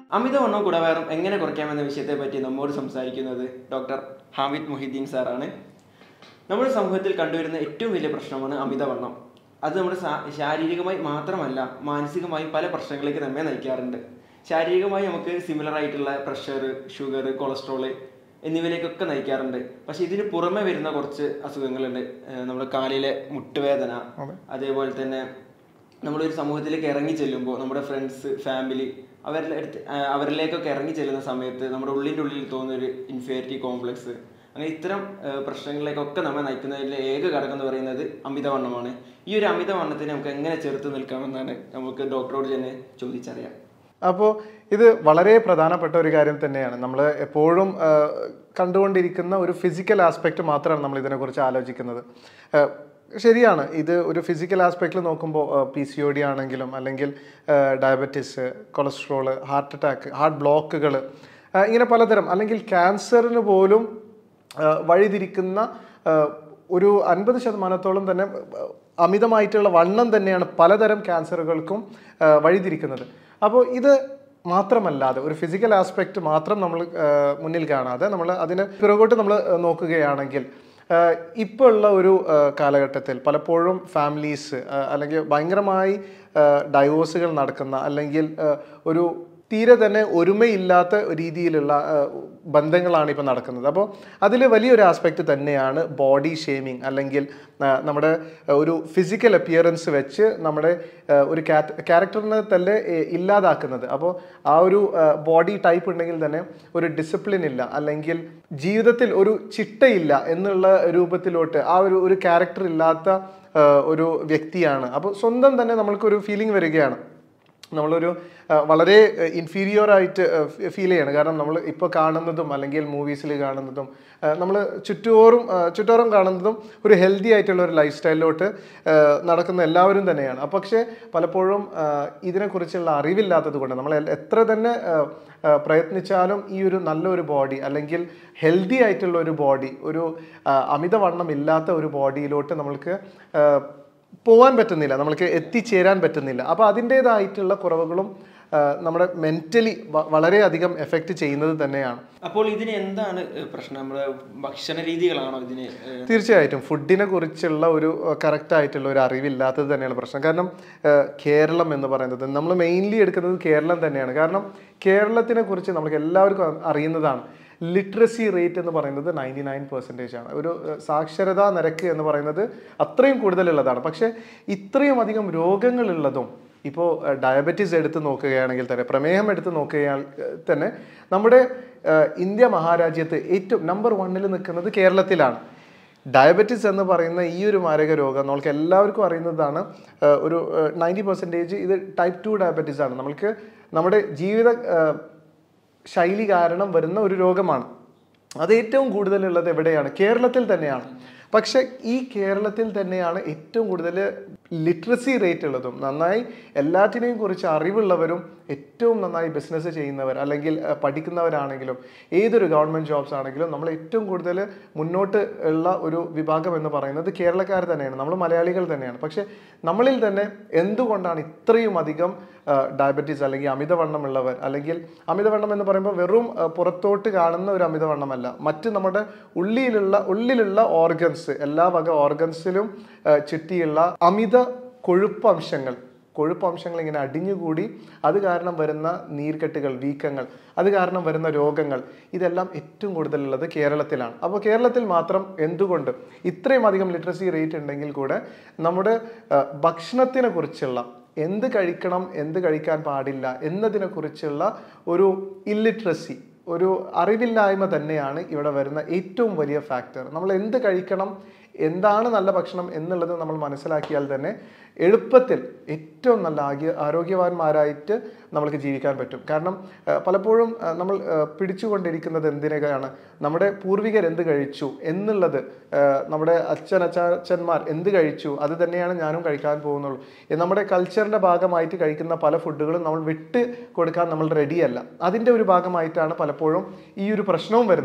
അമിതവണ്ണം കുടവയറും എങ്ങനെ കുറയ്ക്കാമെന്ന വിഷയത്തെ പറ്റി നമ്മോട് സംസാരിക്കുന്നത് ഡോക്ടർ ഹാമിദ് മൊഹിദ്ദീൻ സാറാണ് നമ്മുടെ സമൂഹത്തിൽ കണ്ടുവരുന്ന ഏറ്റവും വലിയ പ്രശ്നമാണ് അമിതവണ്ണം അത് നമ്മുടെ സാ- ശാരീരികമായി മാത്രമല്ല മാനസികമായി പല പ്രശ്നങ്ങളിലേക്ക് നമ്മെ നയിക്കാറുണ്ട് ശാരീരികമായി നമുക്ക് സിമിലർ ആയിട്ടുള്ള പ്രഷർ ഷുഗർ കൊളസ്ട്രോൾ എന്നിവയിലേക്കൊക്കെ നയിക്കാറുണ്ട് പക്ഷെ ഇതിന് പുറമെ വരുന്ന കുറച്ച് അസുഖങ്ങളുണ്ട് ഏഹ് നമ്മുടെ കാലിലെ മുട്ടുവേദന അതേപോലെ തന്നെ നമ്മളൊരു സമൂഹത്തിലേക്ക് ഇറങ്ങി ചെല്ലുമ്പോൾ നമ്മുടെ ഫ്രണ്ട്സ് ഫാമിലി അവരുടെ അടുത്ത് ആ, അവരിലേക്കൊക്കെ ഇറങ്ങി ചെല്ലുന്ന സമയത്ത് നമ്മുടെ ഉള്ളിൻ്റെ ഉള്ളിൽ തോന്നുന്ന ഒരു ഇൻഫീരിയറിറ്റി കോംപ്ലക്സ് അങ്ങനെ ഇത്തരം ആ, പ്രശ്നങ്ങളിലേക്കൊക്കെ നമ്മെ നയിക്കുന്നതിലെ ഏക ഘടകം എന്ന് പറയുന്നത് അമിതവണ്ണമാണ് ഈ ഒരു അമിതവണ്ണത്തിനെ നമുക്ക് എങ്ങനെ ചെറുത്ത് നിൽക്കാമെന്നാണ് നമുക്ക് ഡോക്ടറോട് തന്നെ ചോദിച്ചറിയാം അപ്പോൾ ഇത് വളരെ പ്രധാനപ്പെട്ട ഒരു കാര്യം തന്നെയാണ് നമ്മൾ എപ്പോഴും ആ, കണ്ടുകൊണ്ടിരിക്കുന്ന ഒരു ഫിസിക്കൽ ആസ്പെക്റ്റ് മാത്രമാണ് നമ്മൾ ഇതിനെക്കുറിച്ച് ആലോചിക്കുന്നത് ആ, ശരിയാണ് ഇത് ഒരു ഫിസിക്കൽ ആസ്പെക്റ്റിൽ നോക്കുമ്പോൾ പി സി ഒ ഡി ആണെങ്കിലും അല്ലെങ്കിൽ diabetes cholesterol heart attack heart ബ്ലോക്കുകൾ ഇങ്ങനെ പലതരം അല്ലെങ്കിൽ ക്യാൻസറിന് പോലും ആ, വഴിതിരിക്കുന്ന ആ, ഒരു അൻപത് ശതമാനത്തോളം തന്നെ ആ, അമിതമായിട്ടുള്ള വണ്ണം തന്നെയാണ് പലതരം ക്യാൻസറുകൾക്കും ആ, വഴിതിരിക്കുന്നത് അപ്പോൾ ഇത് മാത്രമല്ലാതെ ഒരു ഫിസിക്കൽ ആസ്പെക്റ്റ് മാത്രം നമ്മൾ ആ, മുന്നിൽ കാണാതെ നമ്മൾ അതിന് പിറകോട്ട് നമ്മൾ നോക്കുകയാണെങ്കിൽ ഇപ്പോൾ ഉള്ള ഒരു ആ, കാലഘട്ടത്തിൽ പലപ്പോഴും ഫാമിലീസ് അല്ലെങ്കിൽ ഭയങ്കരമായി ഡൈവോഴ്സുകൾ നടക്കുന്ന അല്ലെങ്കിൽ ആ, ഒരു തീരെ തന്നെ ഒരുമയില്ലാത്ത രീതിയിലുള്ള ആ, ബന്ധങ്ങളാണ് ഇപ്പോൾ നടക്കുന്നത് അപ്പോൾ അതിൽ വലിയൊരു ആസ്പെക്റ്റ് തന്നെയാണ് ബോഡി ഷേമിങ് അല്ലെങ്കിൽ ആ, നമ്മുടെ ആ, ഒരു ഫിസിക്കൽ അപ്പിയറൻസ് വെച്ച് നമ്മുടെ ആ, ഒരു ക്യാരക്ടറിനെ തന്നെ ഏ, ഇല്ലാതാക്കുന്നത് അപ്പോൾ ആ ഒരു ബോഡി ടൈപ്പ് ഉണ്ടെങ്കിൽ തന്നെ ഒരു ഡിസിപ്ലിൻ ഇല്ല അല്ലെങ്കിൽ ജീവിതത്തിൽ ഒരു ചിട്ടയില്ല എന്നുള്ള രൂപത്തിലോട്ട് ആ ഒരു ഒരു ക്യാരക്ടർ ഇല്ലാത്ത ആ, ഒരു വ്യക്തിയാണ് അപ്പോൾ സ്വന്തം തന്നെ നമ്മൾക്കൊരു ഫീലിംഗ് വരികയാണ് നമ്മളൊരു ആ, വളരെ ഇൻഫീരിയർ ആയിട്ട് ഫീൽ ചെയ്യാണ് കാരണം നമ്മൾ ഇപ്പോൾ കാണുന്നതും അല്ലെങ്കിൽ മൂവീസിൽ കാണുന്നതും നമ്മൾ ചുറ്റോറും ആ, ചുറ്റോറും കാണുന്നതും ഒരു ഹെൽത്തി ആയിട്ടുള്ള ഒരു ലൈഫ് സ്റ്റൈലിലോട്ട് നടക്കുന്ന എല്ലാവരും തന്നെയാണ് അപ്പോൾ പക്ഷേ പലപ്പോഴും ആ, ഇതിനെക്കുറിച്ചുള്ള അറിവില്ലാത്തത് കൊണ്ട് നമ്മൾ എൽ- എത്ര തന്നെ ആ, ആ, പ്രയത്നിച്ചാലും ഈ ഒരു നല്ലൊരു ബോഡി അല്ലെങ്കിൽ ഹെൽത്തി ആയിട്ടുള്ള ഒരു ബോഡി ഒരു ആ, അമിതവണ്ണം ഇല്ലാത്ത ഒരു ബോഡിയിലോട്ട് നമ്മൾക്ക് ആ, പോകാൻ പറ്റുന്നില്ല നമ്മൾക്ക് എത്തിച്ചേരാൻ പറ്റുന്നില്ല അപ്പോൾ അതിൻ്റേതായിട്ടുള്ള കുറവുകളും ആ, നമ്മുടെ മെൻ്റലി വളരെയധികം എഫക്റ്റ് ചെയ്യുന്നത് തന്നെയാണ് അപ്പോൾ ഇതിന് എന്താണ് ഏഹ്, പ്രശ്നം നമ്മുടെ ഭക്ഷണ രീതികളാണോ ഇതിന് ഏഹ്, തീർച്ചയായിട്ടും ഫുഡിനെ കുറിച്ചുള്ള ഒരു കറക്റ്റ് ആയിട്ടുള്ള ഒരു അറിവില്ലാത്തത് തന്നെയാണ് പ്രശ്നം കാരണം ആ, കേരളം എന്ന് പറയുന്നത് നമ്മൾ മെയിൻലി എടുക്കുന്നത് കേരളം തന്നെയാണ് കാരണം കേരളത്തിനെ കുറിച്ച് നമുക്ക് എല്ലാവർക്കും അ- അറിയുന്നതാണ് ലിറ്ററസി റേറ്റ് എന്ന് പറയുന്നത് നയൻറ്റി നയൻ പെർസെൻറ്റേജ് ആണ് ഒരു ആ, സാക്ഷരതാ നിരക്ക് എന്ന് പറയുന്നത് അത്രയും കൂടുതലുള്ളതാണ് പക്ഷേ ഇത്രയും അധികം രോഗങ്ങളുള്ളതും ഇപ്പോൾ ഡയബറ്റീസ് എടുത്ത് നോക്കുകയാണെങ്കിൽ തന്നെ പ്രമേഹം എടുത്ത് നോക്കുകയാണെങ്കിൽ തന്നെ നമ്മുടെ ആ, ഇന്ത്യ മഹാരാജ്യത്ത് ഏറ്റവും നമ്പർ വണ്ണിൽ നിൽക്കുന്നത് കേരളത്തിലാണ് ഡയബറ്റിസ് എന്ന് പറയുന്ന ഈ ഒരു മാരക രോഗം നമ്മൾക്ക് എല്ലാവർക്കും അറിയുന്നതാണ് ആ, ഒരു നയൻറ്റി പെർസെൻറ്റേജ് ഇത് ടൈപ്പ് ടു ഡയബറ്റീസ് ആണ് നമ്മൾക്ക് നമ്മുടെ ജീവിത ആ, ശൈലി കാരണം വരുന്ന ഒരു രോഗമാണ് അത് ഏറ്റവും കൂടുതലുള്ളത് എവിടെയാണ് കേരളത്തിൽ തന്നെയാണ് പക്ഷെ ഈ കേരളത്തിൽ തന്നെയാണ് ഏറ്റവും കൂടുതൽ ലിറ്ററസി റേറ്റ് ഉള്ളതും നന്നായി എല്ലാറ്റിനെയും കുറിച്ച് അറിവുള്ളവരും ഏറ്റവും നന്നായി ബിസിനസ് ചെയ്യുന്നവർ അല്ലെങ്കിൽ അഹ്, പഠിക്കുന്നവരാണെങ്കിലും ഏതൊരു ഗവൺമെൻറ് ജോബ്സ് ആണെങ്കിലും നമ്മൾ ഏറ്റവും കൂടുതൽ മുന്നോട്ട് ഉള്ള ഒരു വിഭാഗം എന്ന് പറയുന്നത് കേരളക്കാർ തന്നെയാണ് നമ്മൾ മലയാളികൾ തന്നെയാണ് പക്ഷെ നമ്മളിൽ തന്നെ എന്തുകൊണ്ടാണ് ഇത്രയും അധികം ഡയബറ്റീസ് അല്ലെങ്കിൽ അമിതവണ്ണമുള്ളവർ അല്ലെങ്കിൽ അമിതവണ്ണം എന്ന് പറയുമ്പോൾ വെറും ആ, പുറത്തോട്ട് കാണുന്ന ഒരു അമിതവണ്ണമല്ല മറ്റ് നമ്മുടെ ഉള്ളിലുള്ള ഉള്ളിലുള്ള ഓർഗൻസ് എല്ലാ വക ഓർഗൻസിലും ആ, ചുറ്റിയുള്ള അമിത കൊഴുപ്പംശങ്ങൾ കൊഴുപ്പംശങ്ങൾ ഇങ്ങനെ അടിഞ്ഞുകൂടി അത് കാരണം വരുന്ന നീർക്കെട്ടുകൾ വീക്കങ്ങൾ അത് കാരണം വരുന്ന രോഗങ്ങൾ ഇതെല്ലാം ഏറ്റവും കൂടുതലുള്ളത് കേരളത്തിലാണ് അപ്പോൾ കേരളത്തിൽ മാത്രം എന്തുകൊണ്ട് ഇത്രയും അധികം ലിറ്ററസി റേറ്റ് ഉണ്ടെങ്കിൽ കൂടെ നമ്മുടെ ആ, ഭക്ഷണത്തിനെ കുറിച്ചുള്ള എന്ത് കഴിക്കണം എന്ത് കഴിക്കാൻ പാടില്ല എന്നതിനെ കുറിച്ചുള്ള ഒരു ഇല്ലിറ്ററസി ഒരു അറിവില്ലായ്മ തന്നെയാണ് ഇവിടെ വരുന്ന ഏറ്റവും വലിയ ഫാക്ടർ നമ്മൾ എന്ത് കഴിക്കണം എന്താണ് നല്ല ഭക്ഷണം എന്നുള്ളത് നമ്മൾ മനസ്സിലാക്കിയാൽ തന്നെ എളുപ്പത്തിൽ ഏറ്റവും നല്ല ആഗ്യ ആരോഗ്യവാന്മാരായിട്ട് നമ്മൾക്ക് ജീവിക്കാൻ പറ്റും കാരണം ആ, പലപ്പോഴും ആ, നമ്മൾ ആ, പിടിച്ചുകൊണ്ടിരിക്കുന്നത് എന്തിനൊക്കെയാണ് നമ്മുടെ പൂർവികർ എന്ത് കഴിച്ചു എന്നുള്ളത് ആ, നമ്മുടെ അച്ഛൻ അച്ഛന്മാർ എന്ത് കഴിച്ചു അത് തന്നെയാണ് ഞാനും കഴിക്കാൻ പോകുന്നുള്ളൂ ഏ, നമ്മുടെ കൾച്ചറിന്റെ ഭാഗമായിട്ട് കഴിക്കുന്ന പല ഫുഡുകളും നമ്മൾ വിട്ട് കൊടുക്കാൻ നമ്മൾ റെഡിയല്ല അതിൻ്റെ ഒരു ഭാഗമായിട്ടാണ് പലപ്പോഴും ഈ ഒരു പ്രശ്നവും വരുന്നത്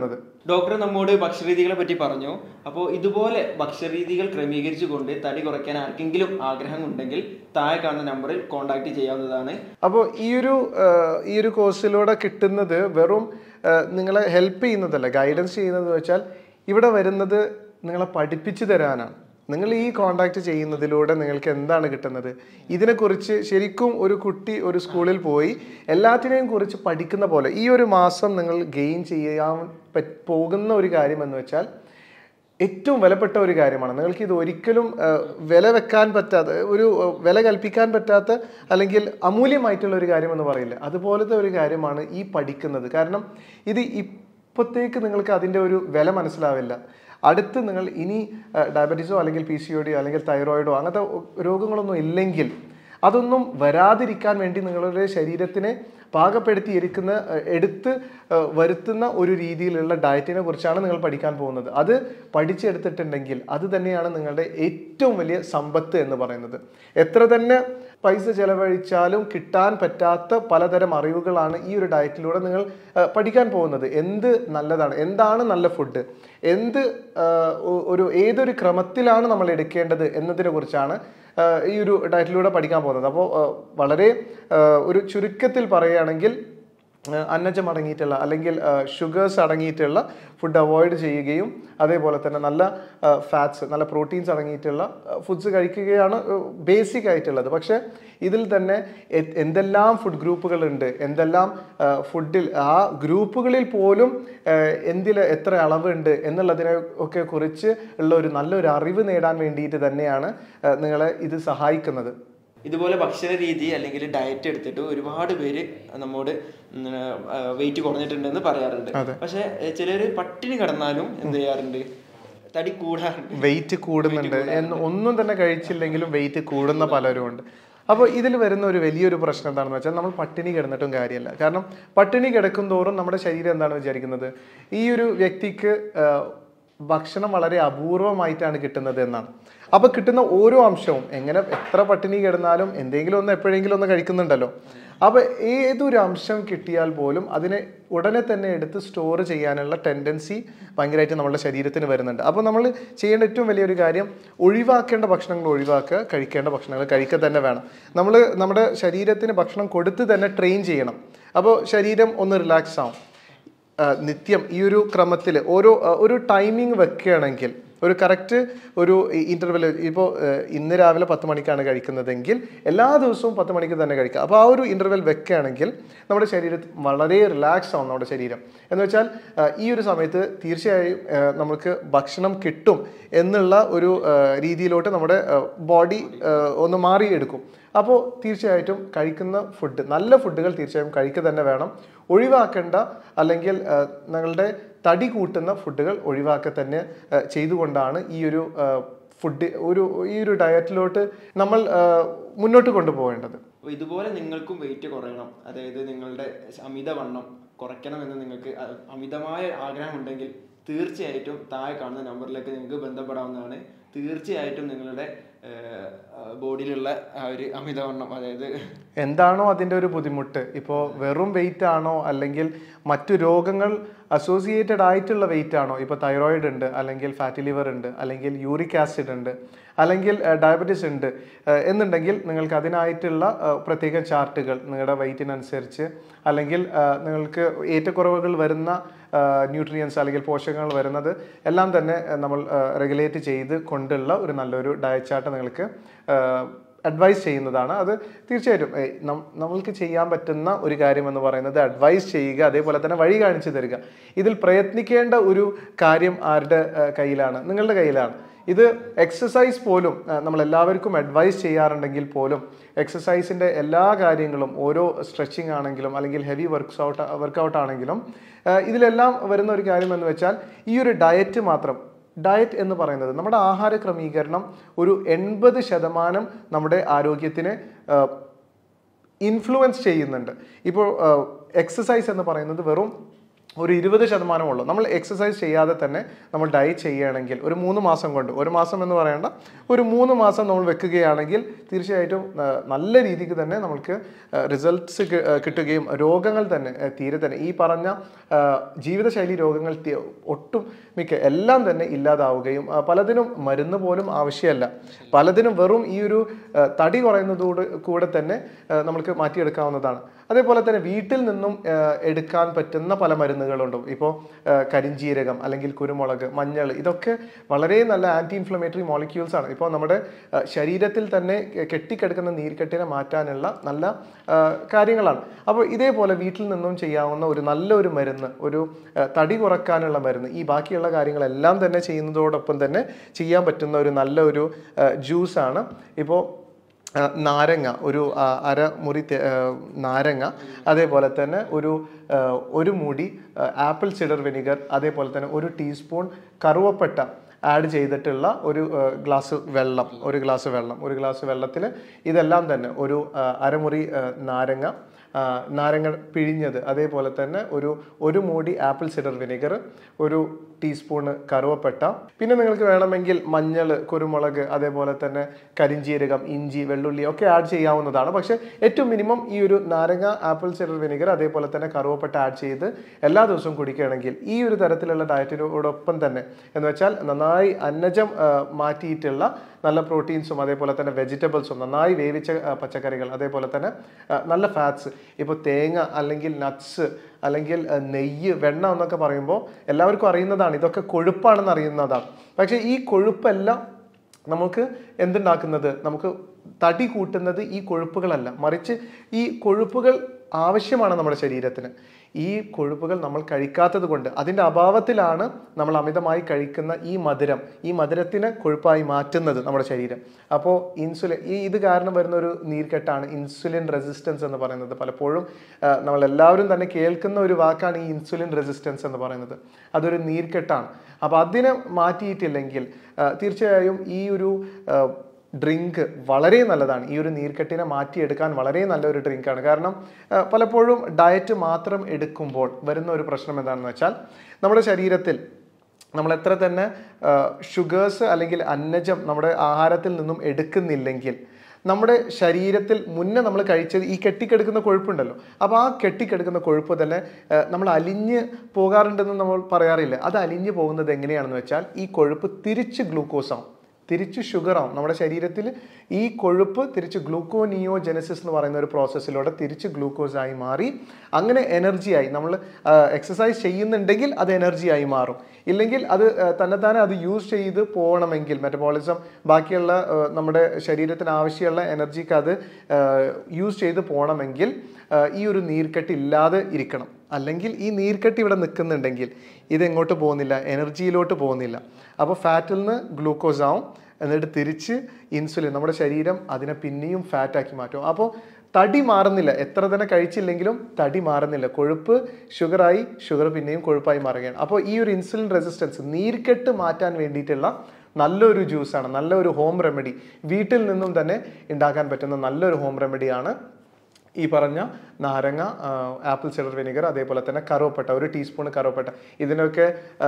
ഡോക്ടർ നമ്മോട് ഭക്ഷ്യരീതികളെ പറ്റി പറഞ്ഞു അപ്പോൾ ഇതുപോലെ ഭക്ഷ്യരീതികൾ ക്രമീകരിച്ചുകൊണ്ട് തടി കുറയ്ക്കാൻ ആർക്കെങ്കിലും ആഗ്രഹം ഉണ്ടെങ്കിൽ താഴെ കാണുന്ന നമ്പറിൽ കോൺടാക്ട് ചെയ്യാവുന്നതാണ് അപ്പോൾ ഈ ഒരു ആ, ഈ ഒരു കോഴ്സിലൂടെ കിട്ടുന്നത് വെറും ആ, നിങ്ങളെ ഹെൽപ്പ് ചെയ്യുന്നതല്ല ഗൈഡൻസ് ചെയ്യുന്നത് വെച്ചാൽ ഇവിടെ വരുന്നത് നിങ്ങളെ പഠിപ്പിച്ചു തരാനാണ് നിങ്ങൾ ഈ കോണ്ടാക്ട് ചെയ്യുന്നതിലൂടെ നിങ്ങൾക്ക് എന്താണ് കിട്ടുന്നത് ഇതിനെക്കുറിച്ച് ശരിക്കും ഒരു കുട്ടി ഒരു സ്കൂളിൽ പോയി എല്ലാത്തിനെയും കുറിച്ച് പഠിക്കുന്ന പോലെ ഈ ഒരു മാസം നിങ്ങൾ ഗെയിൻ ചെയ്യാൻ പറ്റ് പോകുന്ന ഒരു കാര്യം എന്ന് വെച്ചാൽ ഏറ്റവും വിലപ്പെട്ട ഒരു കാര്യമാണ് നിങ്ങൾക്ക് ഇത് ഒരിക്കലും ആ, വില വെക്കാൻ പറ്റാത്ത ഒരു ആ, വില കൽപ്പിക്കാൻ പറ്റാത്ത അല്ലെങ്കിൽ അമൂല്യമായിട്ടുള്ള ഒരു കാര്യം എന്ന് പറയില്ല അതുപോലത്തെ ഒരു കാര്യമാണ് ഈ പഠിക്കുന്നത് കാരണം ഇത് ഇപ്പോഴത്തേക്ക് നിങ്ങൾക്ക് അതിൻ്റെ ഒരു വില മനസ്സിലാവില്ല അടുത്ത് നിങ്ങൾ ഇനി ഡയബറ്റീസോ അല്ലെങ്കിൽ പി സി ഒ ഡിയോ അല്ലെങ്കിൽ തൈറോയിഡോ അങ്ങനത്തെ രോഗങ്ങളൊന്നും ഇല്ലെങ്കിൽ അതൊന്നും വരാതിരിക്കാൻ വേണ്ടി നിങ്ങളുടെ ശരീരത്തിനെ പാകപ്പെടുത്തിയിരിക്കുന്ന ഏഹ്, എടുത്ത് ഏഹ്, വരുത്തുന്ന ഒരു രീതിയിലുള്ള ഡയറ്റിനെ കുറിച്ചാണ് നിങ്ങൾ പഠിക്കാൻ പോകുന്നത് അത് പഠിച്ചെടുത്തിട്ടുണ്ടെങ്കിൽ അത് തന്നെയാണ് നിങ്ങളുടെ ഏറ്റവും വലിയ സമ്പത്ത് എന്ന് പറയുന്നത് എത്ര തന്നെ പൈസ ചെലവഴിച്ചാലും കിട്ടാൻ പറ്റാത്ത പലതരം അറിവുകളാണ് ഈ ഒരു ഡയറ്റിലൂടെ നിങ്ങൾ ഏഹ്, പഠിക്കാൻ പോകുന്നത് എന്ത് നല്ലതാണ് എന്താണ് നല്ല ഫുഡ് എന്ത് ഏഹ്, ഒ- ഒരു ഏതൊരു ക്രമത്തിലാണ് നമ്മൾ എടുക്കേണ്ടത് എന്നതിനെ കുറിച്ചാണ് ആഹ് ഈ ഒരു ഡയറ്റിലൂടെ പഠിക്കാൻ പോകുന്നത് അപ്പോൾ വളരെ ആഹ് ഒരു ചുരുക്കത്തിൽ പറയുകയാണെങ്കിൽ ആഹ് അന്നജം അടങ്ങിയിട്ടുള്ള അല്ലെങ്കിൽ ഷുഗേഴ്സ് അടങ്ങിയിട്ടുള്ള ഫുഡ് അവോയ്ഡ് ചെയ്യുകയും അതേപോലെ തന്നെ നല്ല ഫാറ്റ്സ് നല്ല പ്രോട്ടീൻസ് അടങ്ങിയിട്ടുള്ള ഫുഡ്സ് കഴിക്കുകയാണ് ബേസിക് ആയിട്ടുള്ളത് പക്ഷേ ഇതിൽ തന്നെ എ- എന്തെല്ലാം ഫുഡ് ഗ്രൂപ്പുകളുണ്ട് എന്തെല്ലാം ഫുഡിൽ ആ ഗ്രൂപ്പുകളിൽ പോലും ആഹ് എന്തിൽ എത്ര അളവുണ്ട് എന്നുള്ളതിനെ ഒക്കെ കുറിച്ച് ഉള്ള ഒരു നല്ലൊരു അറിവ് നേടാൻ വേണ്ടിയിട്ട് തന്നെയാണ് ആഹ് നിങ്ങളെ ഇത് സഹായിക്കുന്നത് ഇതുപോലെ ഭക്ഷണ രീതി അല്ലെങ്കിൽ ഡയറ്റ് എടുത്തിട്ട് ഒരുപാട് പേര് നമ്മോട് വെയിറ്റ് കുറഞ്ഞിട്ടുണ്ടെന്ന് പറയാറുണ്ട് പക്ഷെ ചിലര് പട്ടിണി കിടന്നാലും എന്ത് ചെയ്യാറുണ്ട് തടി കൂടാറുണ്ട് വെയിറ്റ് കൂടുന്നുണ്ട് എന്ന് ഒന്നും തന്നെ കഴിച്ചില്ലെങ്കിലും വെയിറ്റ് കൂടുന്ന പലരും ഉണ്ട് അപ്പോൾ ഇതിൽ വരുന്ന ഒരു വലിയൊരു പ്രശ്നം എന്താണെന്ന് വെച്ചാൽ നമ്മൾ പട്ടിണി കിടന്നിട്ടും കാര്യമല്ല കാരണം പട്ടിണി കിടക്കും തോറും നമ്മുടെ ശരീരം എന്താണ് വിചാരിക്കുന്നത് ഈ ഒരു വ്യക്തിക്ക് ആ, ഭക്ഷണം വളരെ അപൂർവമായിട്ടാണ് കിട്ടുന്നത് എന്നാണ് അപ്പോൾ കിട്ടുന്ന ഓരോ അംശവും എങ്ങനെ എത്ര പട്ടിണി കിടന്നാലും എന്തെങ്കിലും ഒന്ന് എപ്പോഴെങ്കിലും ഒന്ന് കഴിക്കുന്നുണ്ടല്ലോ അപ്പോൾ ഏതൊരു അംശം കിട്ടിയാൽ പോലും അതിനെ ഉടനെ തന്നെ എടുത്ത് സ്റ്റോർ ചെയ്യാനുള്ള ടെൻഡൻസി ഭയങ്കരമായിട്ട് നമ്മുടെ ശരീരത്തിന് വരുന്നുണ്ട് അപ്പോൾ നമ്മൾ ചെയ്യേണ്ട ഏറ്റവും വലിയൊരു കാര്യം ഒഴിവാക്കേണ്ട ഭക്ഷണങ്ങൾ ഒഴിവാക്കുക കഴിക്കേണ്ട ഭക്ഷണങ്ങൾ കഴിക്കുക തന്നെ വേണം നമ്മൾ നമ്മുടെ ശരീരത്തിന് ഭക്ഷണം കൊടുത്ത് തന്നെ ട്രെയിൻ ചെയ്യണം അപ്പോൾ ശരീരം ഒന്ന് റിലാക്സ് ആവും ആ, നിത്യം ഈ ഒരു ക്രമത്തിൽ ഓരോ ആ, ഒരു ടൈമിംഗ് വെക്കുകയാണെങ്കിൽ ഒരു കറക്റ്റ് ഒരു ഇൻ്റർവെൽ ഇപ്പോൾ ഇന്ന് രാവിലെ പത്ത് മണിക്കാണ് കഴിക്കുന്നതെങ്കിൽ എല്ലാ ദിവസവും പത്ത് മണിക്ക് തന്നെ കഴിക്കുക അപ്പോൾ ആ ഒരു ഇൻ്റർവെൽ വെക്കുകയാണെങ്കിൽ നമ്മുടെ ശരീരത്തിൽ വളരെ റിലാക്സ് ആവും നമ്മുടെ ശരീരം എന്ന് വെച്ചാൽ ആ, ഈ ഒരു സമയത്ത് തീർച്ചയായും ആ, നമുക്ക് ഭക്ഷണം കിട്ടും എന്നുള്ള ഒരു ആ, രീതിയിലോട്ട് നമ്മുടെ ബോഡി ഒന്ന് മാറിയെടുക്കും അപ്പോൾ തീർച്ചയായിട്ടും കഴിക്കുന്ന ഫുഡ് നല്ല ഫുഡുകൾ തീർച്ചയായും കഴിക്കുക തന്നെ വേണം ഒഴിവാക്കേണ്ട അല്ലെങ്കിൽ ആ, നിങ്ങളുടെ തടി കൂട്ടുന്ന ഫുഡുകൾ ഒഴിവാക്കുക തന്നെ ആ, ചെയ്തുകൊണ്ടാണ് ഈ ഒരു ഫുഡ് ഒരു ഈ ഒരു ഡയറ്റിലോട്ട് നമ്മൾ ആ, മുന്നോട്ട് കൊണ്ടുപോകേണ്ടത് അപ്പോൾ ഇതുപോലെ നിങ്ങൾക്കും വെയിറ്റ് കുറയണം അതായത് നിങ്ങളുടെ അമിതവണ്ണം കുറയ്ക്കണമെന്ന് നിങ്ങൾക്ക് അ- അമിതമായ ആഗ്രഹം ഉണ്ടെങ്കിൽ തീർച്ചയായിട്ടും താഴെ കാണുന്ന നമ്പറിലേക്ക് നിങ്ങൾക്ക് ബന്ധപ്പെടാവുന്നതാണ് തീർച്ചയായിട്ടും നിങ്ങളുടെ ബോഡിയിലുള്ള ആ ഒരു അമിതവണ്ണം അതായത് എന്താണോ അതിൻ്റെ ഒരു ബുദ്ധിമുട്ട് ഇപ്പോൾ വെറും വെയിറ്റ് ആണോ അല്ലെങ്കിൽ മറ്റു രോഗങ്ങൾ അസോസിയേറ്റഡ് ആയിട്ടുള്ള വെയിറ്റ് ആണോ ഇപ്പോൾ തൈറോയിഡ് ഉണ്ട് അല്ലെങ്കിൽ ഫാറ്റി ലിവർ ഉണ്ട് അല്ലെങ്കിൽ യൂറിക് ആസിഡ് ഉണ്ട് അല്ലെങ്കിൽ ഡയബറ്റീസ് ഉണ്ട് ഏഹ് എന്നുണ്ടെങ്കിൽ നിങ്ങൾക്ക് അതിനായിട്ടുള്ള ഏഹ് പ്രത്യേക ചാർട്ടുകൾ നിങ്ങളുടെ വെയിറ്റിനനുസരിച്ച് അല്ലെങ്കിൽ ഏഹ് നിങ്ങൾക്ക് ഏറ്റക്കുറവുകൾ വരുന്ന ന്യൂട്രിയൻസ് അല്ലെങ്കിൽ പോഷകങ്ങൾ വരുന്നത് എല്ലാം തന്നെ ഏഹ് നമ്മൾ റെഗുലേറ്റ് ചെയ്ത് കൊണ്ടുള്ള ഒരു നല്ലൊരു ഡയറ്റ് ചാർട്ട് നിങ്ങൾക്ക് ഏഹ് അഡ്വൈസ് ചെയ്യുന്നതാണ് അത് തീർച്ചയായിട്ടും ഏയ് നം- നമ്മൾക്ക് ചെയ്യാൻ പറ്റുന്ന ഒരു കാര്യം എന്ന് പറയുന്നത് അഡ്വൈസ് ചെയ്യുക അതേപോലെ തന്നെ വഴി കാണിച്ചു തരിക ഇതിൽ പ്രയത്നിക്കേണ്ട ഒരു കാര്യം ആരുടെ ഏഹ് കയ്യിലാണ് നിങ്ങളുടെ കയ്യിലാണ് ഇത് എക്സസൈസ് പോലും ഏഹ് നമ്മൾ എല്ലാവർക്കും അഡ്വൈസ് ചെയ്യാറുണ്ടെങ്കിൽ പോലും എക്സസൈസിൻ്റെ എല്ലാ കാര്യങ്ങളും ഓരോ സ്ട്രെച്ചിങ് ആണെങ്കിലും അല്ലെങ്കിൽ ഹെവി വർക്ക്സ് ഔട്ട് വർക്കൗട്ട് ആണെങ്കിലും ഏഹ് ഇതിലെല്ലാം വരുന്ന ഒരു കാര്യം എന്ന് വെച്ചാൽ ഈ ഒരു ഡയറ്റ് മാത്രം ഡയറ്റ് എന്ന് പറയുന്നത് നമ്മുടെ ആഹാര ക്രമീകരണം ഒരു എൺപത് ശതമാനം നമ്മുടെ ആരോഗ്യത്തിനെ ഇൻഫ്ലുവൻസ് ചെയ്യുന്നുണ്ട് ഇപ്പോൾ എക്സസൈസ് എന്ന് പറയുന്നത് വെറും ഒരു ഇരുപത് ശതമാനമുള്ളൂ നമ്മൾ എക്സസൈസ് ചെയ്യാതെ തന്നെ നമ്മൾ ഡയറ്റ് ചെയ്യുകയാണെങ്കിൽ ഒരു മൂന്ന് മാസം കൊണ്ട് ഒരു മാസം എന്ന് പറയേണ്ട ഒരു മൂന്ന് മാസം നമ്മൾ വെക്കുകയാണെങ്കിൽ തീർച്ചയായിട്ടും ആ, നല്ല രീതിക്ക് തന്നെ നമുക്ക് റിസൾട്ട്സ് കിട്ടുകയും രോഗങ്ങൾ തന്നെ ആ, തീരെ തന്നെ ഈ പറഞ്ഞ ആ, ജീവിതശൈലി രോഗങ്ങൾ തി- ഒട്ടും മിക്ക എല്ലാം തന്നെ ഇല്ലാതാവുകയും ആ, പലതിനും മരുന്ന് പോലും ആവശ്യമല്ല പലതിനും വെറും ഈ ഒരു ആ, തടി കുറയുന്നതോട് കൂടെ തന്നെ ആ, നമുക്ക് മാറ്റിയെടുക്കാവുന്നതാണ് അതേപോലെ തന്നെ വീട്ടിൽ നിന്നും ആ, എടുക്കാൻ പറ്റുന്ന പല മരുന്നുകളുണ്ട് ഇപ്പോൾ കരിഞ്ജീരകം അല്ലെങ്കിൽ കുരുമുളക് മഞ്ഞൾ ഇതൊക്കെ വളരെ നല്ല ആൻറ്റി ഇൻഫ്ലമേറ്ററി മോളിക്യൂൾസ് ആണ് ഇപ്പോൾ നമ്മുടെ ആ, ശരീരത്തിൽ തന്നെ കെട്ടിക്കിടക്കുന്ന നീർക്കെട്ടിനെ മാറ്റാനുള്ള നല്ല ആ, കാര്യങ്ങളാണ് അപ്പോൾ ഇതേപോലെ വീട്ടിൽ നിന്നും ചെയ്യാവുന്ന ഒരു നല്ലൊരു മരുന്ന് ഒരു ആ, തടി കുറക്കാനുള്ള മരുന്ന് ഈ ബാക്കിയുള്ള കാര്യങ്ങളെല്ലാം തന്നെ ചെയ്യുന്നതോടൊപ്പം തന്നെ ചെയ്യാൻ പറ്റുന്ന ഒരു നല്ല ഒരു ജ്യൂസാണ് ഇപ്പോൾ ആ, നാരങ്ങ ഒരു ആ, അര മുറി തെ- ആ, നാരങ്ങ അതേപോലെ തന്നെ ഒരു ആ, ഒരു മുടി ആപ്പിൾ സിഡർ വിനിഗർ അതേപോലെ തന്നെ ഒരു ടീസ്പൂൺ കറുവപ്പട്ട ആഡ് ചെയ്തിട്ടുള്ള ഒരു ആ, ഗ്ലാസ് വെള്ളം ഒരു ഗ്ലാസ് വെള്ളം ഒരു ഗ്ലാസ് വെള്ളത്തിൽ ഇതെല്ലാം തന്നെ ഒരു ആ, അരമുറി ആ, നാരങ്ങ ആ, നാരങ്ങ പിഴിഞ്ഞത് അതേപോലെ തന്നെ ഒരു ഒരു മൂടി ആപ്പിൾ സിഡർ വിനെഗർ ഒരു ടീസ്പൂണ് കറുവപ്പട്ട പിന്നെ നിങ്ങൾക്ക് വേണമെങ്കിൽ മഞ്ഞൾ കുരുമുളക് അതേപോലെ തന്നെ കരിഞ്ജീരകം ഇഞ്ചി വെള്ളുള്ളി ഒക്കെ ആഡ് ചെയ്യാവുന്നതാണ് പക്ഷേ ഏറ്റവും മിനിമം ഈ ഒരു നാരങ്ങ ആപ്പിൾ സിഡർ വിനെഗർ അതേപോലെ തന്നെ കറുവപ്പട്ട ആഡ് ചെയ്ത് എല്ലാ ദിവസവും കുടിക്കുകയാണെങ്കിൽ ഈ ഒരു തരത്തിലുള്ള ഡയറ്റിനോടൊപ്പം തന്നെ എന്ന് വെച്ചാൽ നന്നായി അന്നജം ആ, മാറ്റിയിട്ടുള്ള നല്ല പ്രോട്ടീൻസും അതേപോലെ തന്നെ വെജിറ്റബിൾസും നന്നായി വേവിച്ച ആ, പച്ചക്കറികൾ അതേപോലെ തന്നെ ആ, നല്ല ഫാറ്റ്സ് ഇപ്പോൾ തേങ്ങ അല്ലെങ്കിൽ നട്ട്സ് അല്ലെങ്കിൽ ആ, നെയ്യ് വെണ്ണ എന്നൊക്കെ പറയുമ്പോൾ എല്ലാവർക്കും അറിയുന്നതാണ് ഇതൊക്കെ കൊഴുപ്പാണെന്ന് അറിയുന്നതാണ് പക്ഷേ ഈ കൊഴുപ്പെല്ലാം നമുക്ക് എന്തുണ്ടാക്കുന്നത് നമുക്ക് തടി കൂട്ടുന്നത് ഈ കൊഴുപ്പുകളല്ല മറിച്ച് ഈ കൊഴുപ്പുകൾ ആവശ്യമാണ് നമ്മുടെ ശരീരത്തിന് ഈ കൊഴുപ്പുകൾ നമ്മൾ കഴിക്കാത്തത് കൊണ്ട് അതിൻ്റെ അഭാവത്തിലാണ് നമ്മൾ അമിതമായി കഴിക്കുന്ന ഈ മധുരം ഈ മധുരത്തിനെ കൊഴുപ്പായി മാറ്റുന്നത് നമ്മുടെ ശരീരം അപ്പോൾ ഇൻസുലിൻ ഈ ഇത് കാരണം വരുന്ന ഒരു നീർക്കെട്ടാണ് ഇൻസുലിൻ റെസിസ്റ്റൻസ് എന്ന് പറയുന്നത് പലപ്പോഴും ആ, നമ്മൾ എല്ലാവരും തന്നെ കേൾക്കുന്ന ഒരു വാക്കാണ് ഈ ഇൻസുലിൻ റെസിസ്റ്റൻസ് എന്ന് പറയുന്നത് അതൊരു നീർക്കെട്ടാണ് അപ്പോൾ അതിനെ മാറ്റിയിട്ടില്ലെങ്കിൽ ആ, തീർച്ചയായും ഈ ഒരു ആ, ഡ്രിങ്ക് വളരെ നല്ലതാണ് ഈ ഒരു നീർക്കെട്ടിനെ മാറ്റിയെടുക്കാൻ വളരെ നല്ലൊരു ഡ്രിങ്കാണ് കാരണം ആ, പലപ്പോഴും ഡയറ്റ് മാത്രം എടുക്കുമ്പോൾ വരുന്ന ഒരു പ്രശ്നം എന്താണെന്ന് വെച്ചാൽ നമ്മുടെ ശരീരത്തിൽ നമ്മൾ എത്ര തന്നെ ഷുഗേഴ്സ് അല്ലെങ്കിൽ അന്നജം നമ്മുടെ ആഹാരത്തിൽ നിന്നും എടുക്കുന്നില്ലെങ്കിൽ നമ്മുടെ ശരീരത്തിൽ മുന്നേ നമ്മൾ കഴിച്ചത് ഈ കെട്ടിക്കെടുക്കുന്ന കൊഴുപ്പുണ്ടല്ലോ അപ്പോൾ ആ കെട്ടിക്കെടുക്കുന്ന കൊഴുപ്പ് തന്നെ ആ, നമ്മൾ അലിഞ്ഞ് പോകാറുണ്ടെന്ന് നമ്മൾ പറയാറില്ല അത് അലിഞ്ഞ് പോകുന്നത് എങ്ങനെയാണെന്ന് വെച്ചാൽ ഈ കൊഴുപ്പ് തിരിച്ച് ഗ്ലൂക്കോസ് ആവും തിരിച്ച് ഷുഗർ ആവും നമ്മുടെ ശരീരത്തിൽ ഈ കൊഴുപ്പ് തിരിച്ച് ഗ്ലൂക്കോനിയോജനസിസ് എന്ന് പറയുന്ന ഒരു പ്രോസസ്സിലൂടെ തിരിച്ച് ഗ്ലൂക്കോസ് ആയി മാറി അങ്ങനെ എനർജിയായി നമ്മൾ എക്സസൈസ് ചെയ്യുന്നുണ്ടെങ്കിൽ അത് എനർജിയായി മാറും ഇല്ലെങ്കിൽ അത് ആ, തന്നെത്താനെ അത് യൂസ് ചെയ്ത് പോകണമെങ്കിൽ മെറ്റബോളിസം ബാക്കിയുള്ള ആ, നമ്മുടെ ശരീരത്തിന് ആവശ്യമുള്ള എനർജിക്ക് അത് യൂസ് ചെയ്ത് പോകണമെങ്കിൽ ആ, ഈ ഒരു നീർക്കെട്ട് ഇല്ലാതെ ഇരിക്കണം അല്ലെങ്കിൽ ഈ നീർക്കെട്ട് ഇവിടെ നിൽക്കുന്നുണ്ടെങ്കിൽ ഇത് എങ്ങോട്ട് പോകുന്നില്ല എനർജിയിലോട്ട് പോകുന്നില്ല അപ്പോൾ ഫാറ്റിൽ നിന്ന് ഗ്ലൂക്കോസ് ആവും എന്നിട്ട് തിരിച്ച് ഇൻസുലിൻ നമ്മുടെ ശരീരം അതിനെ പിന്നെയും ഫാറ്റാക്കി മാറ്റും അപ്പോൾ തടി മാറുന്നില്ല എത്ര തന്നെ കഴിച്ചില്ലെങ്കിലും തടി മാറുന്നില്ല കൊഴുപ്പ് ഷുഗറായി ഷുഗർ പിന്നെയും കൊഴുപ്പായി മാറുകയാണ് അപ്പോൾ ഈ ഒരു ഇൻസുലിൻ റെസിസ്റ്റൻസ് നീർക്കെട്ട് മാറ്റാൻ വേണ്ടിയിട്ടുള്ള നല്ലൊരു ജ്യൂസാണ് നല്ലൊരു ഹോം റെമഡി വീട്ടിൽ നിന്നും തന്നെ ഉണ്ടാക്കാൻ പറ്റുന്ന നല്ലൊരു ഹോം റെമഡിയാണ് ഈ പറഞ്ഞ നാരങ്ങ ആ, ആപ്പിൾ സിഡർ വിനെഗർ അതേപോലെ തന്നെ കറുവപ്പട്ട ഒരു ടീസ്പൂൺ കറുവപ്പട്ട ഇതിനൊക്കെ ആ,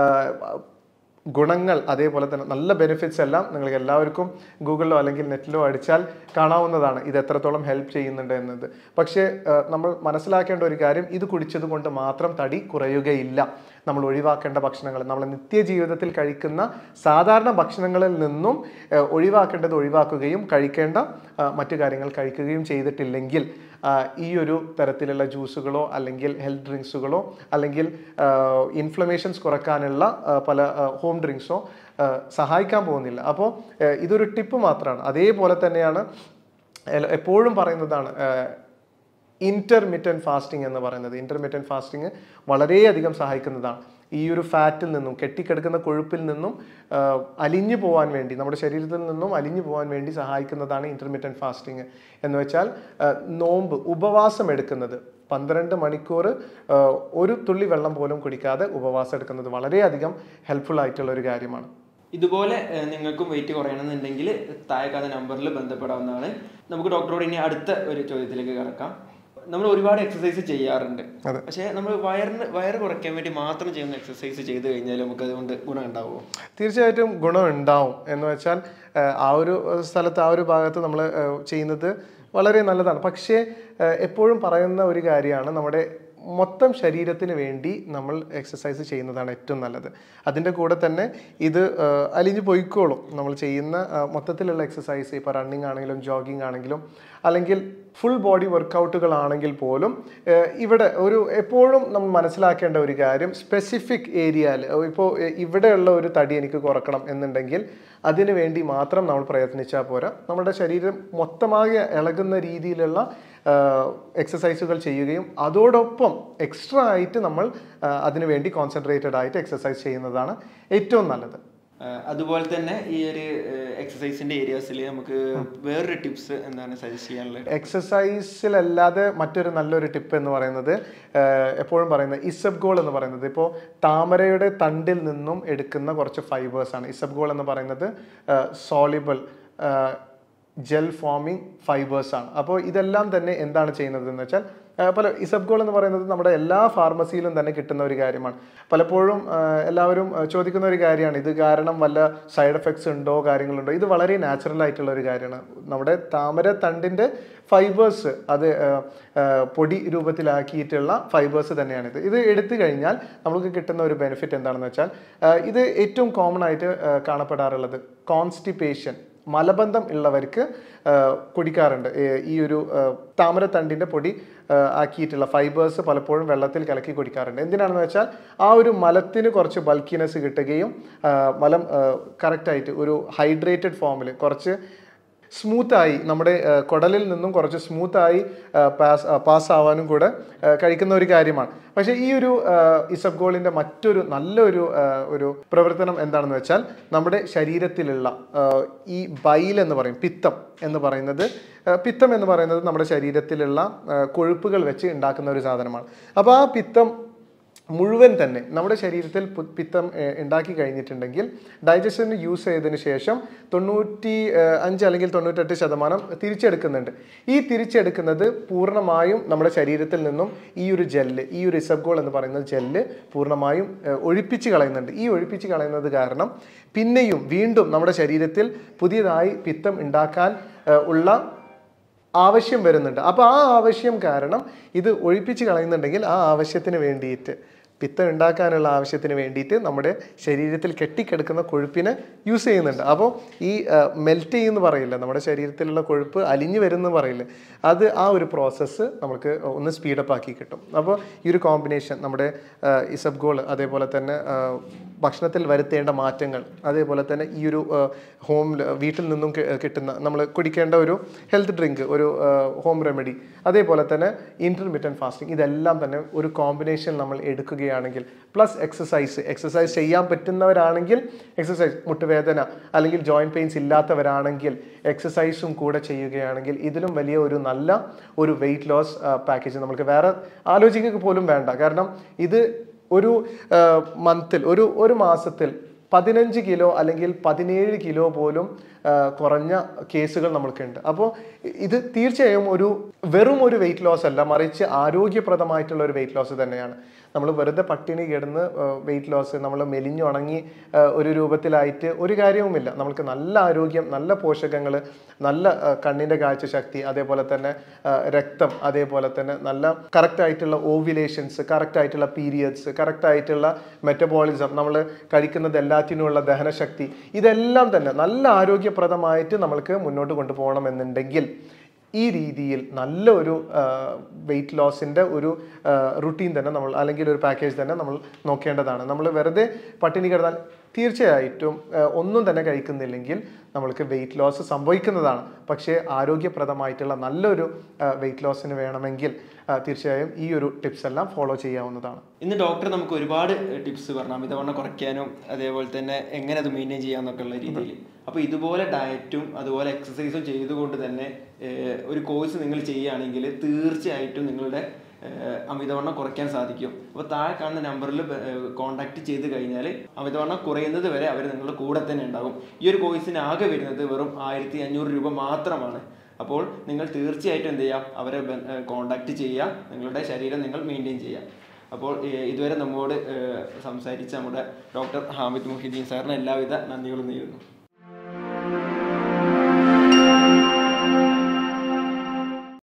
ഗുണങ്ങൾ അതേപോലെ തന്നെ നല്ല ബെനിഫിറ്റ്സ് എല്ലാം നിങ്ങൾക്ക് എല്ലാവർക്കും ഗൂഗിളിലോ അല്ലെങ്കിൽ നെറ്റിലോ അടിച്ചാൽ കാണാവുന്നതാണ് ഇത് എത്രത്തോളം ഹെൽപ്പ് ചെയ്യുന്നുണ്ട് എന്നത് പക്ഷേ ആ, നമ്മൾ മനസ്സിലാക്കേണ്ട ഒരു കാര്യം ഇത് കുടിച്ചത് കൊണ്ട് മാത്രം തടി കുറയുകയില്ല നമ്മൾ ഒഴിവാക്കേണ്ട ഭക്ഷണങ്ങൾ നമ്മൾ നിത്യജീവിതത്തിൽ കഴിക്കുന്ന സാധാരണ ഭക്ഷണങ്ങളിൽ നിന്നും ആ, ഒഴിവാക്കേണ്ടത് ഒഴിവാക്കുകയും കഴിക്കേണ്ട ആ, മറ്റു കാര്യങ്ങൾ കഴിക്കുകയും ചെയ്തിട്ടില്ലെങ്കിൽ ആ, ഈ ഒരു തരത്തിലുള്ള ജ്യൂസുകളോ അല്ലെങ്കിൽ ഹെൽത്ത് ഡ്രിങ്ക്സുകളോ അല്ലെങ്കിൽ ഇൻഫ്ലമേഷൻസ് കുറക്കാനുള്ള ആ, പല ഹോം ഡ്രിങ്ക്സോ സഹായിക്കാൻ പോകുന്നില്ല അപ്പോൾ ഇതൊരു ടിപ്പ് മാത്രമാണ് അതേപോലെ തന്നെയാണ് എല- എപ്പോഴും പറയുന്നതാണ് ഇന്റർമിറ്റൻറ്റ് ഫാസ്റ്റിംഗ് എന്ന് പറയുന്നത് ഇന്റർമിറ്റൻറ്റ് ഫാസ്റ്റിംഗ് വളരെയധികം സഹായിക്കുന്നതാണ് ഈ ഒരു ഫാറ്റിൽ നിന്നും കെട്ടിക്കിടക്കുന്ന കൊഴുപ്പിൽ നിന്നും ആ, അലിഞ്ഞു പോകാൻ വേണ്ടി നമ്മുടെ ശരീരത്തിൽ നിന്നും അലിഞ്ഞു പോകാൻ വേണ്ടി സഹായിക്കുന്നതാണ് ഇന്റർമിറ്റൻറ്റ് ഫാസ്റ്റിംഗ് എന്ന് വെച്ചാൽ ആ, നോമ്പ് ഉപവാസം എടുക്കുന്നത് പന്ത്രണ്ട് മണിക്കൂർ ആ, ഒരു തുള്ളി വെള്ളം പോലും കുടിക്കാതെ ഉപവാസം എടുക്കുന്നത് വളരെയധികം ഹെൽപ്ഫുൾ ആയിട്ടുള്ള ഒരു കാര്യമാണ് ഇതുപോലെ ഏഹ്, നിങ്ങൾക്കും വെയിറ്റ് കുറയണമെന്നുണ്ടെങ്കിൽ താഴെക്കാത്ത നമ്പറിൽ ബന്ധപ്പെടാവുന്നതാണ് നമുക്ക് ഡോക്ടറോട് ഇനി അടുത്ത ഒരു ചോദ്യത്തിലേക്ക് കിടക്കാം നമ്മൾ ഒരുപാട് എക്സസൈസ് ചെയ്യാറുണ്ട് അതെ. പക്ഷേ നമ്മൾ വയറിന് വയറ് കുറയ്ക്കാൻ വേണ്ടി മാത്രം ചെയ്യുന്ന എക്സസൈസ് ചെയ്ത് കഴിഞ്ഞാൽ നമുക്ക് അതുകൊണ്ട് ഗുണം ഉണ്ടാവുമോ തീർച്ചയായിട്ടും ഗുണം ഉണ്ടാവും എന്ന് വെച്ചാൽ ആ, ആ ഒരു സ്ഥലത്ത് ആ ഒരു ഭാഗത്ത് നമ്മൾ ചെയ്യുന്നത് വളരെ നല്ലതാണ് പക്ഷേ ആ, എപ്പോഴും പറയുന്ന ഒരു കാര്യമാണ് നമ്മുടെ മൊത്തം ശരീരത്തിന് വേണ്ടി നമ്മൾ എക്സസൈസ് ചെയ്യുന്നതാണ് ഏറ്റവും നല്ലത് അതിൻ്റെ കൂടെ തന്നെ ഇത് ആ, അലിഞ്ഞു പോയിക്കോളും നമ്മൾ ചെയ്യുന്ന ആ, മൊത്തത്തിലുള്ള എക്സസൈസ് ഇപ്പോൾ റണ്ണിങ് ആണെങ്കിലും ജോഗിങ് ആണെങ്കിലും അല്ലെങ്കിൽ ഫുൾ ബോഡി വർക്കൗട്ടുകളാണെങ്കിൽ പോലും ഏഹ് ഇവിടെ ഒരു എപ്പോഴും നമ്മൾ മനസ്സിലാക്കേണ്ട ഒരു കാര്യം സ്പെസിഫിക് ഏരിയയിൽ ഇപ്പോൾ ഇവിടെയുള്ള ഒരു തടി എനിക്ക് കുറക്കണം എന്നുണ്ടെങ്കിൽ അതിനു വേണ്ടി മാത്രം നമ്മൾ പ്രയത്നിച്ചാൽ പോരാ നമ്മുടെ ശരീരം മൊത്തമാകെ ഇളകുന്ന രീതിയിലുള്ള എക്സസൈസുകൾ ചെയ്യുകയും അതോടൊപ്പം എക്സ്ട്രാ ആയിട്ട് നമ്മൾ ആ, അതിനു വേണ്ടി കോൺസെൻട്രേറ്റഡ് ആയിട്ട് എക്സസൈസ് ചെയ്യുന്നതാണ് ഏറ്റവും നല്ലത് ആഹ് അതുപോലെ തന്നെ ഈ ഒരു എക്സസൈസിന്റെ ഏരിയാസിൽ നമുക്ക് വേറൊരു ടിപ്സ് എന്താണ് സജസ്റ്റ് ചെയ്യാനുള്ളത് എക്സസൈസിലല്ലാതെ മറ്റൊരു നല്ലൊരു ടിപ്പ് എന്ന് പറയുന്നത് ആഹ് എപ്പോഴും പറയുന്നത് ഇസബ് ഗോൾ എന്ന് പറയുന്നത് ഇപ്പോൾ താമരയുടെ തണ്ടിൽ നിന്നും എടുക്കുന്ന കുറച്ച് ഫൈബേഴ്സ് ആണ് ഇസബ് ഗോൾ എന്ന് പറയുന്നത് സോളിബിൾ ജെൽ ഫോമിങ് ഫൈബേഴ്സ് ആണ് അപ്പോൾ ഇതെല്ലാം തന്നെ എന്താണ് ചെയ്യുന്നത് എന്ന് വെച്ചാൽ ആ, പല ഇസബ്ഗോൾ എന്ന് പറയുന്നത് നമ്മുടെ എല്ലാ ഫാർമസിയിലും തന്നെ കിട്ടുന്ന ഒരു കാര്യമാണ് പലപ്പോഴും ആ, എല്ലാവരും ആ, ചോദിക്കുന്ന ഒരു കാര്യമാണ് ഇത് കാരണം വല്ല സൈഡ് എഫക്ട്സ് ഉണ്ടോ കാര്യങ്ങളുണ്ടോ ഇത് വളരെ നാച്ചുറൽ ആയിട്ടുള്ള ഒരു കാര്യമാണ് നമ്മുടെ താമര തണ്ടിൻ്റെ ഫൈബേഴ്സ് അത് ആ, ആ, പൊടി രൂപത്തിലാക്കിയിട്ടുള്ള ഫൈബേഴ്സ് തന്നെയാണിത് ഇത് എടുത്തു കഴിഞ്ഞാൽ നമുക്ക് കിട്ടുന്ന ഒരു ബെനിഫിറ്റ് എന്താണെന്ന് വെച്ചാൽ ആ, ഇത് ഏറ്റവും കോമൺ ആയിട്ട് ആ, കാണപ്പെടാറുള്ളത് കോൺസ്റ്റിപ്പേഷൻ മലബന്ധം ഉള്ളവർക്ക് ആ, കുടിക്കാറുണ്ട് ഏ, ഈ ഒരു ആ, താമരത്തണ്ടിൻ്റെ പൊടി ആ, ആക്കിയിട്ടുള്ള ഫൈബേഴ്സ് പലപ്പോഴും വെള്ളത്തിൽ കലക്കി കുടിക്കാറുണ്ട് എന്തിനാണെന്ന് വെച്ചാൽ ആ ഒരു മലത്തിന് കുറച്ച് ബൾക്കിനെസ് കിട്ടുകയും ആ, മലം കറക്റ്റായിട്ട് ഒരു ഹൈഡ്രേറ്റഡ് ഫോമിൽ കുറച്ച് സ്മൂത്തായി നമ്മുടെ ആ, കുടലിൽ നിന്നും കുറച്ച് സ്മൂത്തായി പാസ് പാസ് ആവാനും കൂടെ ആ, കഴിക്കുന്ന ഒരു കാര്യമാണ് പക്ഷേ ഈ ഒരു ഇസബ്ഗോളിൻ്റെ മറ്റൊരു നല്ലൊരു ആ, ഒരു പ്രവർത്തനം എന്താണെന്ന് വെച്ചാൽ നമ്മുടെ ശരീരത്തിലുള്ള ആ, ഈ ബൈൽ എന്ന് പറയും പിത്തം എന്ന് പറയുന്നത് ആ, പിത്തം എന്ന് പറയുന്നത് നമ്മുടെ ശരീരത്തിലുള്ള ആ, കൊഴുപ്പുകൾ വെച്ച് ഉണ്ടാക്കുന്ന ഒരു സാധനമാണ് അപ്പോൾ ആ പിത്തം മുഴുവൻ തന്നെ നമ്മുടെ ശരീരത്തിൽ പു- പിത്തം ഏഹ്, ഉണ്ടാക്കി കഴിഞ്ഞിട്ടുണ്ടെങ്കിൽ ഡൈജഷന് യൂസ് ചെയ്തതിന് ശേഷം തൊണ്ണൂറ്റി ഏഹ്, അഞ്ച് അല്ലെങ്കിൽ തൊണ്ണൂറ്റെട്ട് ശതമാനം തിരിച്ചെടുക്കുന്നുണ്ട് ഈ തിരിച്ചെടുക്കുന്നത് പൂർണ്ണമായും നമ്മുടെ ശരീരത്തിൽ നിന്നും ഈ ഒരു ജെല്ല് ഈ ഒരു ഇസബ്ഗോൾ എന്ന് പറയുന്ന ജെല്ല് പൂർണ്ണമായും ഏഹ്, ഒഴിപ്പിച്ച് കളയുന്നുണ്ട് ഈ ഒഴിപ്പിച്ച് കളയുന്നത് കാരണം പിന്നെയും വീണ്ടും നമ്മുടെ ശരീരത്തിൽ പുതിയതായി പിത്തം ഉണ്ടാക്കാൻ ഏഹ്, ഉള്ള ആവശ്യം വരുന്നുണ്ട് അപ്പോൾ ആ ആവശ്യം കാരണം ഇത് ഒഴിപ്പിച്ച് കളയുന്നുണ്ടെങ്കിൽ ആ ആവശ്യത്തിന് വേണ്ടിയിട്ട് പിത്തം ഉണ്ടാക്കാനുള്ള ആവശ്യത്തിന് വേണ്ടിയിട്ട് നമ്മുടെ ശരീരത്തിൽ കെട്ടിക്കിടക്കുന്ന കൊഴുപ്പിനെ യൂസ് ചെയ്യുന്നുണ്ട് അപ്പോൾ ഈ മെൽറ്റ് ചെയ്യുമെന്ന് പറയില്ല നമ്മുടെ ശരീരത്തിലുള്ള കൊഴുപ്പ് അലിഞ്ഞു വരുമെന്ന് പറയില്ല അത് ആ ഒരു പ്രോസസ്സ് നമുക്ക് ഒന്ന് സ്പീഡപ്പ് ആക്കി കിട്ടും അപ്പോൾ ഈ ഒരു കോമ്പിനേഷൻ നമ്മുടെ ഇസബ്ഗോൾ അതേപോലെ തന്നെ ആ, ഭക്ഷണത്തിൽ വരുത്തേണ്ട മാറ്റങ്ങൾ അതേപോലെ തന്നെ ഈ ഒരു ഹോം വീട്ടിൽ നിന്നും കി- കിട്ടുന്ന നമ്മൾ കുടിക്കേണ്ട ഒരു ഹെൽത്ത് ഡ്രിങ്ക് ഒരു ഹോം റെമഡി അതേപോലെ തന്നെ ഇൻ്റർമീഡിയൻ ഫാസ്റ്റിംഗ് ഇതെല്ലാം തന്നെ ഒരു കോമ്പിനേഷൻ നമ്മൾ എടുക്കുകയാണെങ്കിൽ പ്ലസ് എക്സസൈസ് എക്സസൈസ് ചെയ്യാൻ പറ്റുന്നവരാണെങ്കിൽ എക്സസൈസ് മുട്ടുവേദന അല്ലെങ്കിൽ ജോയിൻറ്റ് പെയിൻസ് ഇല്ലാത്തവരാണെങ്കിൽ എക്സസൈസും കൂടെ ചെയ്യുകയാണെങ്കിൽ ഇതിലും വലിയ ഒരു നല്ല ഒരു വെയിറ്റ് ലോസ് പാക്കേജ് നമുക്ക് വേറെ ആലോചിക്കുക പോലും വേണ്ട കാരണം ഇത് ഒരു മന്തിൽ ഒരു ഒരു മാസത്തിൽ പതിനഞ്ച് കിലോ അല്ലെങ്കിൽ പതിനേഴ് കിലോ പോലും ആ, കുറഞ്ഞ കേസുകൾ നമ്മൾക്കുണ്ട് അപ്പോൾ ഇത് തീർച്ചയായും ഒരു വെറും ഒരു വെയിറ്റ് ലോസ് അല്ല മറിച്ച് ആരോഗ്യപ്രദമായിട്ടുള്ള ഒരു വെയിറ്റ് ലോസ് തന്നെയാണ് നമ്മൾ വെറുതെ പട്ടിണി കിടന്ന് വെയിറ്റ് ലോസ് നമ്മൾ മെലിഞ്ഞുണങ്ങി ആ, ഒരു രൂപത്തിലായിട്ട് ഒരു കാര്യവുമില്ല നമുക്ക് നല്ല ആരോഗ്യം നല്ല പോഷകങ്ങൾ നല്ല ആ, കണ്ണിൻ്റെ കാഴ്ചശക്തി അതേപോലെ തന്നെ ആ, രക്തം അതേപോലെ തന്നെ നല്ല കറക്റ്റ് ആയിട്ടുള്ള ഓവിലേഷൻസ് കറക്റ്റ് ആയിട്ടുള്ള പീരിയഡ്സ് കറക്റ്റ് ആയിട്ടുള്ള മെറ്റബോളിസം നമ്മൾ കഴിക്കുന്നത് എല്ലാത്തിനുമുള്ള ദഹനശക്തി ഇതെല്ലാം തന്നെ നല്ല ആരോഗ്യപ്രദമായിട്ട് നമ്മൾക്ക് മുന്നോട്ട് കൊണ്ടുപോകണമെന്നുണ്ടെങ്കിൽ ഈ രീതിയിൽ നല്ലൊരു വെയിറ്റ് ലോസിൻ്റെ ഒരു റുട്ടീൻ തന്നെ നമ്മൾ അല്ലെങ്കിൽ ഒരു പാക്കേജ് തന്നെ നമ്മൾ നോക്കേണ്ടതാണ് നമ്മൾ വെറുതെ പട്ടിണി കിടന്നാൽ തീർച്ചയായിട്ടും ആ, ഒന്നും തന്നെ കഴിക്കുന്നില്ലെങ്കിൽ നമ്മൾക്ക് വെയിറ്റ് ലോസ് സംഭവിക്കുന്നതാണ് പക്ഷേ ആരോഗ്യപ്രദമായിട്ടുള്ള നല്ലൊരു വെയിറ്റ് ലോസിന് വേണമെങ്കിൽ ആ, തീർച്ചയായും ഈ ഒരു ടിപ്സ് എല്ലാം ഫോളോ ചെയ്യാവുന്നതാണ് ഇന്ന് ഡോക്ടർ നമുക്ക് ഒരുപാട് ടിപ്സ് പറഞ്ഞു അമിതവണ്ണം കുറയ്ക്കാനും അതേപോലെ തന്നെ എങ്ങനെ അത് മെയിൻറ്റെയിൻ ചെയ്യാന്നൊക്കെ ഉള്ള രീതിയിൽ അപ്പോൾ ഇതുപോലെ ഡയറ്റും അതുപോലെ എക്സസൈസും ചെയ്തുകൊണ്ട് തന്നെ ഏഹ്, ഒരു കോഴ്സ് നിങ്ങൾ ചെയ്യുകയാണെങ്കിൽ തീർച്ചയായിട്ടും നിങ്ങളുടെ ഏഹ്, അമിതവണ്ണം കുറയ്ക്കാൻ സാധിക്കും അപ്പോൾ താഴെ കാണുന്ന നമ്പറിൽ കോൺടാക്ട് ചെയ്ത് കഴിഞ്ഞാൽ അമിതവണ്ണം കുറയുന്നത് വരെ അവർ നിങ്ങളുടെ കൂടെ തന്നെ ഉണ്ടാകും ഈ ഒരു കോഴ്സിന് ആകെ വരുന്നത് വെറും ആയിരത്തി അഞ്ഞൂറ് രൂപ മാത്രമാണ് അപ്പോൾ നിങ്ങൾ തീർച്ചയായിട്ടും എന്ത് ചെയ്യുക അവരെ കോണ്ടാക്ട് ചെയ്യുക നിങ്ങളുടെ ശരീരം നിങ്ങൾ മെയിൻറ്റെയിൻ ചെയ്യുക അപ്പോൾ ഏഹ്, ഇതുവരെ നമ്മോട് ഏഹ്, സംസാരിച്ച നമ്മുടെ ഡോക്ടർ ഹാമിദ് മുഹിദ്ദീൻ സാറിന് എല്ലാവിധ നന്ദികളും നേരുന്നു